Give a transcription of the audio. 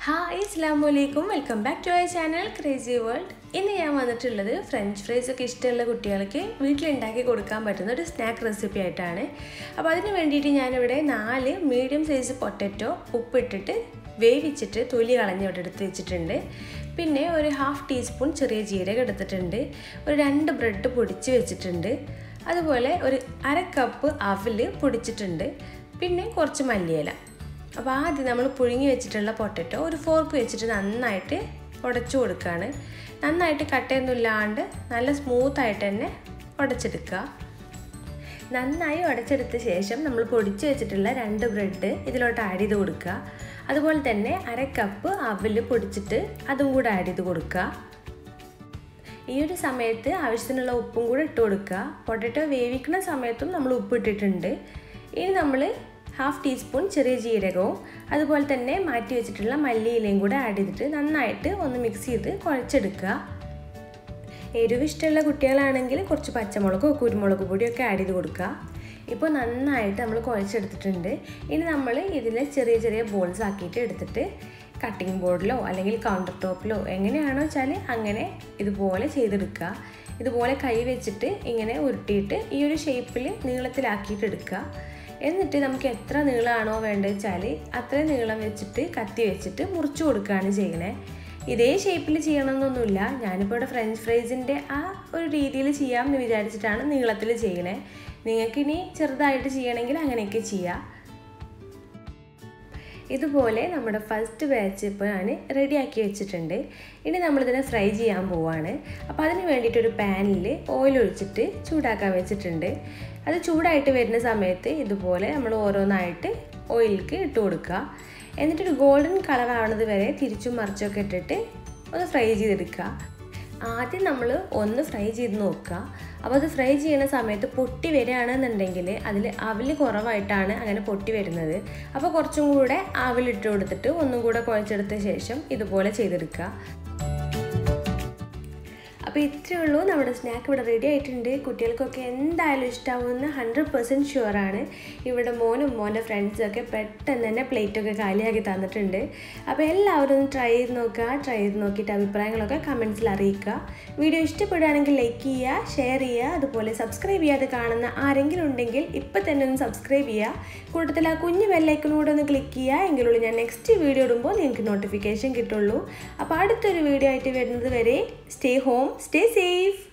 hi അസ്സാം വലൈക്കും welcome back to our channel crazy world ഇന്ന് ഞാൻ വന്നിട്ടുള്ളത് ഫ്രഞ്ച് ഫ്രൈസ് ഒക്കെ ഇഷ്ടമുള്ള കുട്ടികൾക്ക് വീട്ടിലുണ്ടാക്കി കൊടുക്കാൻ പറ്റുന്ന ഒരു സ്നാക്ക് റെസിപ്പി ആയിട്ടാണ് അപ്പോൾ അതിന് വേണ്ടിയിട്ട് ഞാനിവിടെ നാല് മീഡിയം സൈസ് പൊട്ടറ്റോ ഉപ്പിട്ടിട്ട് വേവിച്ചിട്ട് തൊലി കളഞ്ഞ് ഇവിടെ എടുത്ത് വെച്ചിട്ടുണ്ട് പിന്നെ ഒരു ഹാഫ് ടീസ്പൂൺ ചെറിയ ജീരകം എടുത്തിട്ടുണ്ട് ഒരു രണ്ട് ബ്രെഡ് പൊടിച്ച് വെച്ചിട്ടുണ്ട് അതുപോലെ ഒരു അര കപ്പ് അവല് പൊടിച്ചിട്ടുണ്ട് പിന്നെ കുറച്ച് മല്ലിയില അപ്പോൾ ആദ്യം നമ്മൾ പുഴുങ്ങി വെച്ചിട്ടുള്ള പൊട്ടറ്റോ ഒരു ഫോർക്ക് വെച്ചിട്ട് നന്നായിട്ട് ഉടച്ചു കൊടുക്കുകയാണ് നന്നായിട്ട് കട്ടയൊന്നും ഇല്ലാണ്ട് നല്ല സ്മൂത്തായിട്ട് തന്നെ ഉടച്ചെടുക്കുക നന്നായി ഉടച്ചെടുത്ത ശേഷം നമ്മൾ പൊടിച്ച് വെച്ചിട്ടുള്ള രണ്ട് ബ്രെഡ് ഇതിലോട്ട് ആഡ് ചെയ്ത് കൊടുക്കുക അതുപോലെ തന്നെ അര കപ്പ് അവല് പൊടിച്ചിട്ട് അതും കൂടെ ആഡ് ചെയ്ത് കൊടുക്കുക ഈ ഒരു സമയത്ത് ആവശ്യത്തിനുള്ള ഉപ്പും കൂടെ ഇട്ട് കൊടുക്കുക പൊട്ടറ്റോ വേവിക്കുന്ന സമയത്തും നമ്മൾ ഉപ്പ് ഇട്ടിട്ടുണ്ട് ഇനി നമ്മൾ ഹാഫ് ടീസ്പൂൺ ചെറിയ ജീരകവും അതുപോലെ തന്നെ മാറ്റി വെച്ചിട്ടുള്ള മല്ലിയിലയും കൂടെ ആഡ് ചെയ്തിട്ട് നന്നായിട്ട് ഒന്ന് മിക്സ് ചെയ്ത് കുഴച്ചെടുക്കുക എരിവ് ഇഷ്ടമുള്ള കുട്ടികളാണെങ്കിൽ കുറച്ച് പച്ചമുളകോ കുരുമുളക് പൊടിയൊക്കെ ആഡ് ചെയ്ത് കൊടുക്കുക ഇപ്പോൾ നന്നായിട്ട് നമ്മൾ കുഴച്ചെടുത്തിട്ടുണ്ട് ഇനി നമ്മൾ ഇതിൽ ചെറിയ ചെറിയ ബോൾസ് ആക്കിയിട്ട് എടുത്തിട്ട് കട്ടിംഗ് ബോർഡിലോ അല്ലെങ്കിൽ കൗണ്ടർ ടോപ്പിലോ എങ്ങനെയാണോ വെച്ചാൽ അങ്ങനെ ഇതുപോലെ ചെയ്തെടുക്കുക ഇതുപോലെ കൈ വെച്ചിട്ട് ഇങ്ങനെ ഉരുട്ടിയിട്ട് ഈ ഒരു ഷേപ്പിൽ നീളത്തിലാക്കിയിട്ട് എടുക്കുക എന്നിട്ട് നമുക്ക് എത്ര നീളമാണോ വേണ്ടത് വെച്ചാൽ അത്രയും നീളം വെച്ചിട്ട് കത്തി വെച്ചിട്ട് മുറിച്ച് കൊടുക്കുകയാണ് ചെയ്യണേ ഇതേ ഷേപ്പിൽ ചെയ്യണമെന്നൊന്നുമില്ല ഞാനിപ്പോൾ ഇവിടെ ഫ്രഞ്ച് ഫ്രൈസിൻ്റെ ആ ഒരു രീതിയിൽ ചെയ്യാമെന്ന് വിചാരിച്ചിട്ടാണ് നീളത്തിൽ ചെയ്യണേ നിങ്ങൾക്കിനി ചെറുതായിട്ട് ചെയ്യണമെങ്കിൽ അങ്ങനെയൊക്കെ ചെയ്യാം ഇതുപോലെ നമ്മുടെ ഫസ്റ്റ് ബാച്ച് ഇപ്പോൾ ഞാൻ റെഡിയാക്കി വെച്ചിട്ടുണ്ട് ഇനി നമ്മളിതിനെ ഫ്രൈ ചെയ്യാൻ പോവാണ് അപ്പോൾ അതിന് വേണ്ടിയിട്ടൊരു പാനിൽ ഓയിൽ ഒഴിച്ചിട്ട് ചൂടാക്കാൻ വെച്ചിട്ടുണ്ട് അത് ചൂടായിട്ട് വരുന്ന സമയത്ത് ഇതുപോലെ നമ്മൾ ഓരോന്നായിട്ട് ഓയിലിലേക്ക് ഇട്ട് കൊടുക്കുക എന്നിട്ടൊരു ഗോൾഡൻ കളർ ആവുന്നത് വരെ തിരിച്ചും മറിച്ചൊക്കെ ഇട്ടിട്ട് ഒന്ന് ഫ്രൈ ചെയ്തെടുക്കുക ആദ്യം നമ്മൾ ഒന്ന് ഫ്രൈ ചെയ്ത് നോക്കുക അപ്പോൾ അത് ഫ്രൈ ചെയ്യുന്ന സമയത്ത് പൊട്ടി വരികയാണെന്നുണ്ടെങ്കിൽ അതിൽ അവല് കുറവായിട്ടാണ് അങ്ങനെ പൊട്ടി വരുന്നത് അപ്പോൾ കുറച്ചും കൂടെ അവലിട്ട് കൊടുത്തിട്ട് ഒന്നും കൂടെ കുഴച്ചെടുത്ത ശേഷം ഇതുപോലെ ചെയ്തെടുക്കുക അപ്പോൾ ഇത്രയേ ഉള്ളൂ നമ്മുടെ സ്നാക്ക് ഇവിടെ റെഡി ആയിട്ടുണ്ട് കുട്ടികൾക്കൊക്കെ എന്തായാലും ഇഷ്ടമാവുമെന്ന് ഹൺഡ്രഡ് പെർസെൻറ്റ് ഷുവറാണ് ഇവിടെ മോനും മോൻ്റെ ഫ്രണ്ട്സൊക്കെ പെട്ടെന്ന് തന്നെ പ്ലേറ്റൊക്കെ കാലിയാക്കി തന്നിട്ടുണ്ട് അപ്പോൾ എല്ലാവരും ഒന്ന് ട്രൈ ചെയ്ത് നോക്കുക ട്രൈ ചെയ്ത് നോക്കിയിട്ട് അഭിപ്രായങ്ങളൊക്കെ കമൻസിൽ അറിയിക്കുക വീഡിയോ ഇഷ്ടപ്പെടുകയാണെങ്കിൽ ലൈക്ക് ചെയ്യുക ഷെയർ ചെയ്യുക അതുപോലെ സബ്സ്ക്രൈബ് ചെയ്യാതെ കാണുന്ന ആരെങ്കിലും ഉണ്ടെങ്കിൽ ഇപ്പം തന്നെ ഒന്ന് സബ്സ്ക്രൈബ് ചെയ്യുക കൂട്ടത്തിൽ ആ കുഞ്ഞ് ബെല്ലൈക്കണൂടെ ഒന്ന് ക്ലിക്ക് ചെയ്യുക എങ്കിലുള്ളൂ ഞാൻ നെക്സ്റ്റ് വീഡിയോ ഇടുമ്പോൾ നിങ്ങൾക്ക് നോട്ടിഫിക്കേഷൻ കിട്ടുള്ളൂ അപ്പോൾ അടുത്തൊരു വീഡിയോ ആയിട്ട് വരുന്നത് വരെ സ്റ്റേ ഹോം stay safe